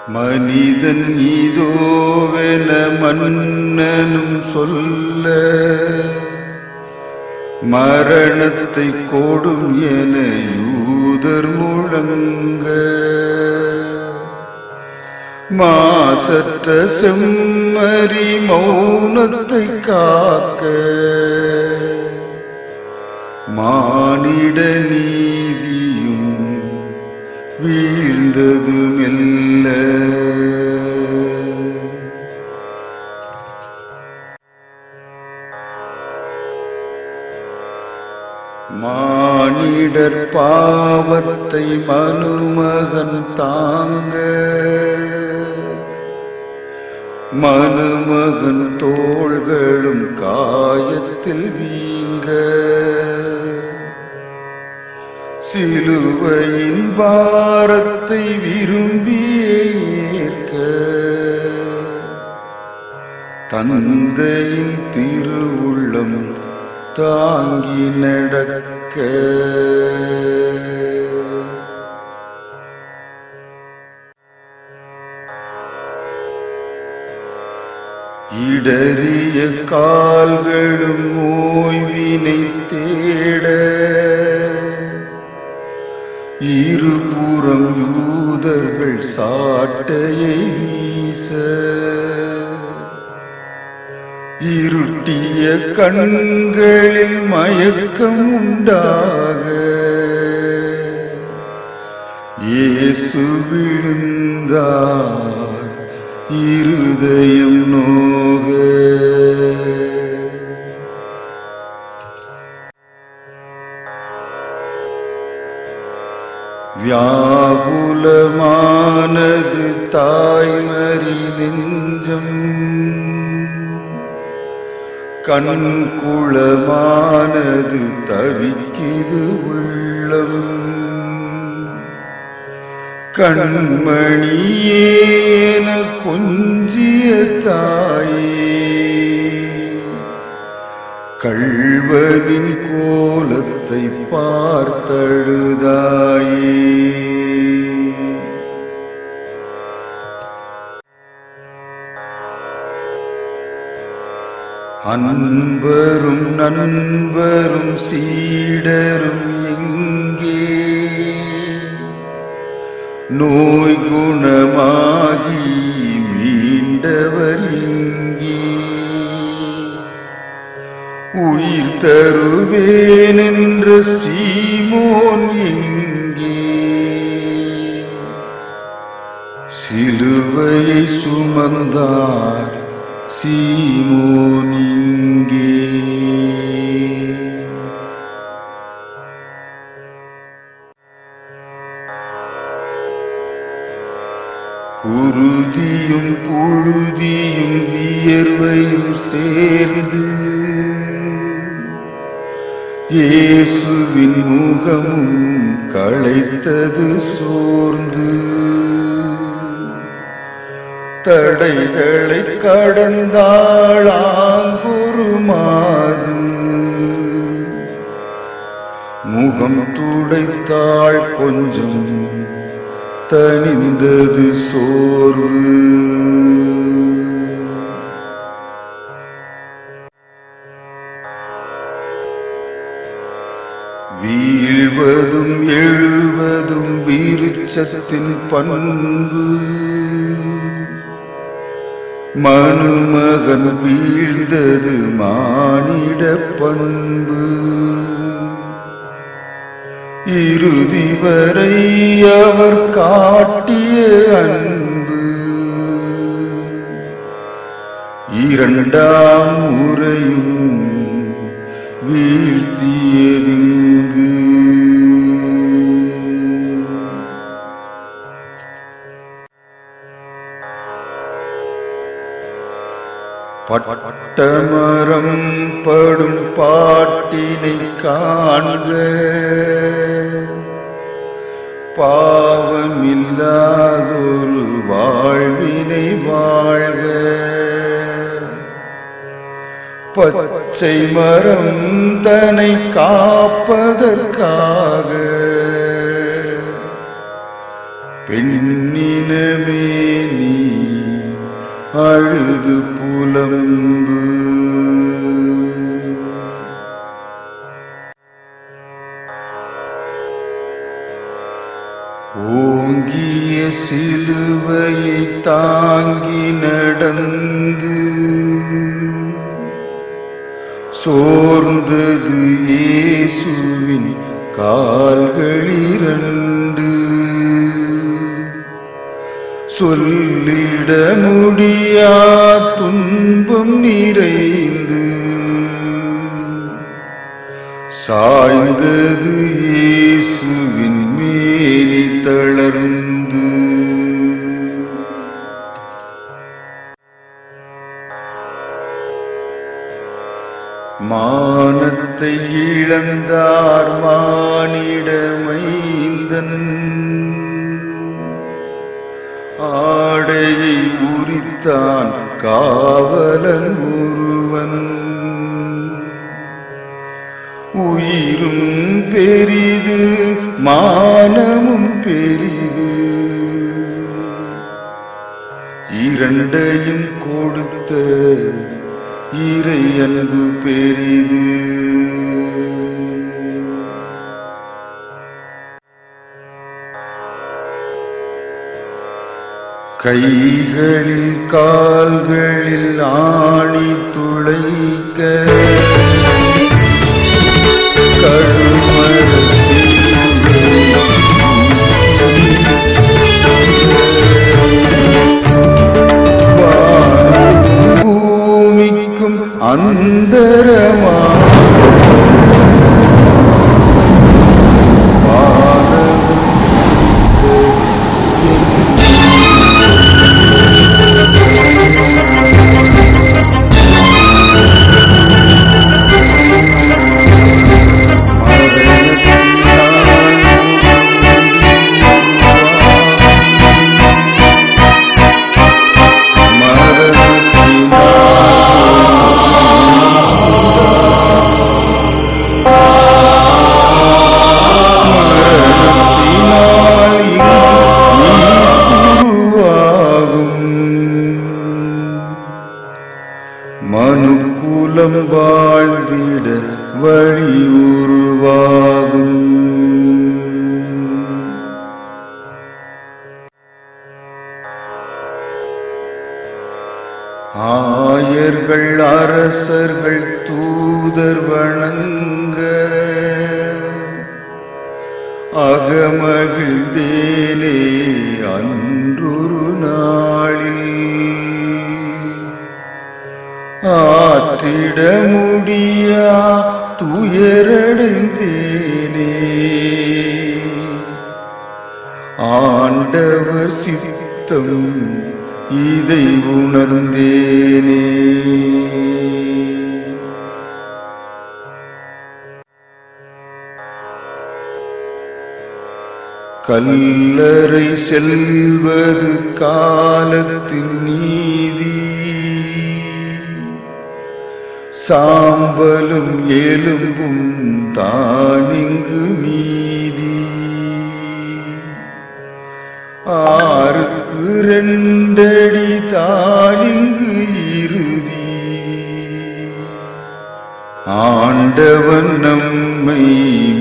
மனிதன் இதோவென மன்னனும் சொல்ல மரணத்தை கொடும் என யூதர் முழங்க மாசற்ற செம்மறி மௌனத்தை காக்க மானிட நீதியும் வீழ்ந்தது மெல்ல மானிடர் பாவத்தை மனுமகன் தாங்க மனுமகன் தோள்களும் காயத்தில் வீங்க சிலுவையின் பாரத்தை விரும்பியே ஏற்க தந்தையின் திருவுள்ளம் தாங்கி நடக்க இடறிய கால்களும் ஓய்வினை தேட இருபுறம் யூதர்கள் சாட்டையை வீச இருட்டிய கண்களில் மயக்கம் உண்டாக இயேசு விழுந்தார் இருதயம் நோக வியாகுலமானது தாய்மறி நெஞ்சம் கண்குளமானது தவிக்கிது உள்ளம் கண்மணியேன கொஞ்சிய தாயே கள்வனின் கோலத்தை பார்த்தழுதாயே அன்பரும் நண்பரும் சீடரும் எங்கே நோய் குணமாகி மீண்டவர் எங்கே உயிர் தருவேன் என்ற சீமோன் எங்கே சிலுவையை சுமந்தார் சீமோன் இங்கே குருதியும் புழுதியும் வியர்வையும் சேர்ந்து இயேசுவின் முகமும் களைத்தது சோர்ந்து தடைகளை கடந்தாளாங்குருமாது முகம் துடைத்தாள் கொஞ்சம் தனிந்தது சோர்வு வீழ்வதும் எழுவதும் விருச்சத்தின் பண்பு மனுமகன் வீழ்ந்தது மானிட பண்பு இறுதி வரை அவர் காட்டிய அன்பு இரண்டாம் முறையும் வீழ்த்தியதிங்கு பட்டமரம் படும் பாட்டினை காண்க பாவமில்லாதொரு வாழ்வினை வாழ்க பச்சை மரம் தன்னை காப்பதற்காக பெண்ணினமே அழுது புலம்பு ஓங்கிய சிலுவையை தாங்கி நடந்து சோர்ந்தது இயேசுவின் கால்களிரண்டு சொல்லிட முடியா துன்பம் நிறைந்து சாய்ந்தது இயேசுவின் மேனி தளர்ந்து மானத்தை இழந்தார் மானிட மைந்தன் ஆடையை உரித்தான் காவலன் ஒருவன் உயிரும் பெரிது மானமும் பெரிது இரண்டையும் கொடுத்த இறை அன்பு பெரிது கைகளில் கால்களில் ஆணி துளைக்க கழுமர பூமிக்கும் அந்தரமா மனுக்குலம் வாழ்ந்திட வழி உருவாகும் ஆயர்கள் அரசர்கள் தூதர் வணங்க அகமகிழ்ந்தேனே அன்றொரு நாளில் ஆற்றிட முடியா துயரடைந்தேனே ஆண்டவர் சித்தம் இதை உணர்ந்தேனே கல்லறை செல்வது காலத்தின் நீதி சாம்பலும் எலும்பும் தானிங்கு மீதி ஆறுக்கு ரெண்டடி தானிங்கு இறுதி ஆண்டவன் நம்மை